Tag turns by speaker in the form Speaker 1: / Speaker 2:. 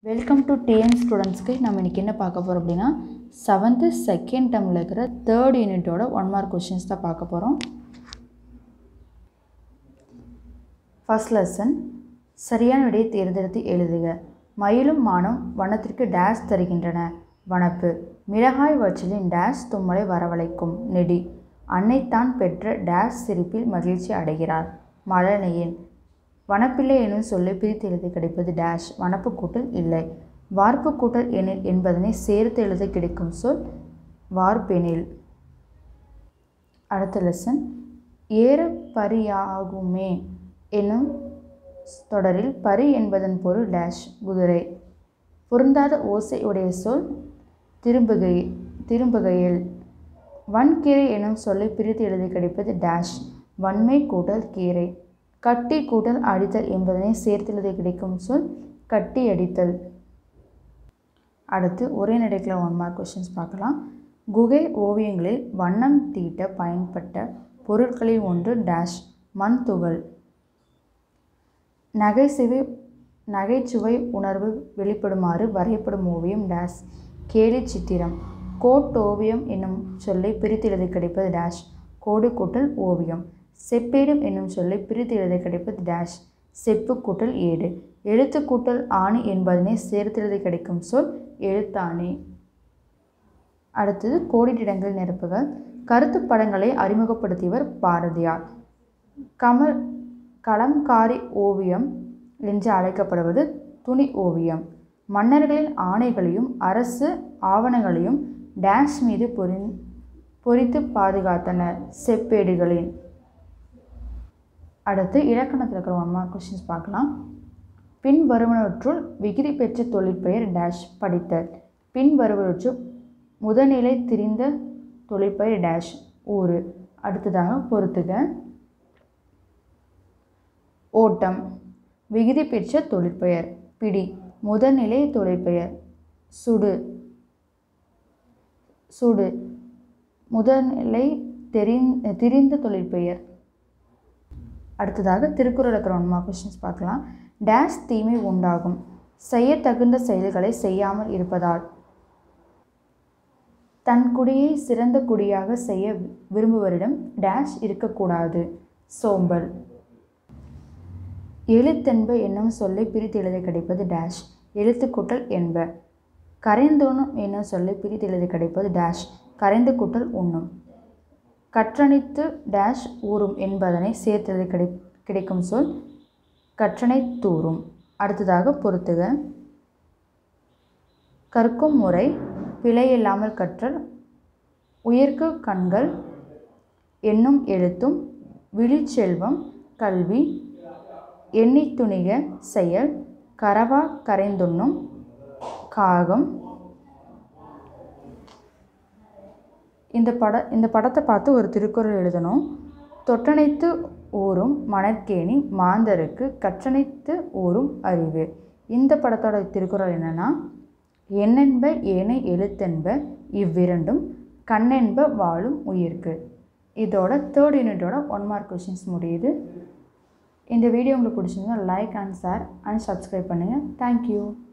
Speaker 1: welcome to TN ஸ்டூடெண்ட்ஸ்க்கு நம்ம இன்றைக்கி என்ன பார்க்க போகிறோம் அப்படின்னா செவன்த்து செகண்ட் டேர்மில் இருக்கிற தேர்ட் யூனிட்டோட ஒன் மார்க் கொஷின்ஸ் தான் பார்க்க போகிறோம் ஃபர்ஸ்ட் லெசன் சரியான விடையை தேர்ந்தெடுத்து எழுதுக மயிலும் மானும் வனத்திற்கு டேஷ் தருகின்றன வனப்பு மிளகாய் வற்றலின் டேஷ் தும்மலை வரவழைக்கும் நெடி அன்னைத்தான் பெற்ற டேஷ் சிரிப்பில் மகிழ்ச்சி அடைகிறார் மழலையன் வனப்பிள்ளை எனும் சொல்லை பிரித்து எழுத கிடைப்பது டேஷ் வனப்பு கூட்டல் இல்லை வார்ப்பு கூட்டல் எனில் என்பதனை சேர்த்து எழுத கிடைக்கும் சொல் வார்ப்பெனில் அடுத்த லெசன் ஏற பரியாகுமே என்னும் தொடரில் பரி என்பதன் பொருள் டேஷ் குதிரை பொருந்தாத ஓசை உடைய சொல் திரும்புகை திரும்புகையில் வன்கீரை எனும் சொல்லை பிரித்து எழுதி கிடைப்பது டேஷ் வன்மை கூட்டல் கீரை கட்டி கூட்டல் அடித்தல் என்பதனை சேர்த்து எழுதி கிடைக்கும் சொல் கட்டி அடித்தல் அடுத்து ஒரே நடைக்கில் ஒன் மார்க் கொஷின்ஸ் பார்க்கலாம் குகை ஓவியங்களில் வண்ணம் தீட்ட பயன்பட்ட பொருட்களில் ஒன்று டேஷ் மண் துகள் நகைச்சுவை நகைச்சுவை உணர்வு வெளிப்படுமாறு வரையப்படும் ஓவியம் டேஷ் கேலி சித்திரம் கோட்டோவியம் என்னும் சொல்லை பிரித்து எழுத கிடைப்பது டேஷ் கோடு கூட்டல் ஓவியம் செப்பேடும் என்னும் சொல்லை பிரித்து எழுத கிடைப்பது டேஷ் செப்பு கூட்டல் ஏடு எழுத்து கூட்டல் ஆணி என்பதனை சேர்த்து எழுத கிடைக்கும் சொல் எழுத்தாணி அடுத்தது கோடிட்டிடங்கள் நிரப்புக கருத்து படங்களை அறிமுகப்படுத்தியவர் பாரதியார் கமல் கலம்காரி ஓவியம் என்று அழைக்கப்படுவது துணி ஓவியம் மன்னர்களின் ஆணைகளையும் அரசு ஆவணங்களையும் டேஷ் மீது பொறி பொறித்து பாதுகாத்தனர் செப்பேடுகளின் அடுத்து இலக்கணத்தில் இருக்கிற ஒன் மார்க் கொஷின்ஸ் பார்க்கலாம் பின் வருவனவற்றுள் விகுதி பெற்ற தொழிற்பெயர் டேஷ் படித்தல் பின் வருவனவற்றுள் முதநிலை திரிந்த தொழிற்பெயர் டேஷ் ஊறு அடுத்ததாக பொறுத்துக ஓட்டம் விகுதி பெற்ற தொழிற்பெயர் பிடி முதல்நிலை தொழிற்பெயர் சுடு சுடு முதல்நிலை தெரிந் திரிந்த தொழிற்பெயர் அடுத்ததாக திருக்குறள் இருக்கிற ஒன்மா கொஷின்ஸ் பார்க்கலாம் டேஷ் தீமை உண்டாகும் செய்ய தகுந்த செயல்களை செய்யாமல் இருப்பதால் தன் குடியை சிறந்த குடியாக செய்ய விரும்புவரிடம் டேஷ் இருக்கக்கூடாது சோம்பல் எழுத்தென்ப என்னும் சொல்லை பிரித்து எழுத கிடைப்பது டேஷ் எழுத்துக்கூட்டல் என்ப கரைந்தோணும் என்னும் சொல்லை பிரித்து எழுத கிடைப்பது டேஷ் கரைந்து கூட்டல் உண்ணும் கற்றணித்து டேஷ் ஊறும் என்பதனை சேர்த்தது கிடை கிடைக்கும் சொல் கற்றனை தூறும் அடுத்ததாக பொறுத்துக கற்கும் முறை பிழையில்லாமல் கற்றல் உயிர்க்கு கண்கள் என்னும் எழுத்தும் விழிச்செல்வம் கல்வி எண்ணி துணிக செயல் கரவா கரைந்துண்ணும் காகம் இந்த பட இந்த படத்தை பார்த்து ஒரு திருக்குறள் எழுதணும் தொட்டணைத்து ஊறும் மணற்கேணி மாந்தருக்கு கற்றணைத்து ஊறும் அறிவு இந்த படத்தோட திருக்குறள் என்னென்னா எண்ணென்ப ஏனை எழுத்தென்ப இவ்விரண்டும் கண்ணென்ப வாழும் உயிர்க்கு இதோட தேர்ட் யூனிட்டோட ஒன் மார்க் கொஷின்ஸ் முடியுது இந்த வீடியோ உங்களுக்கு பிடிச்சிருந்தா like and share and subscribe பண்ணுங்கள் தேங்க்யூ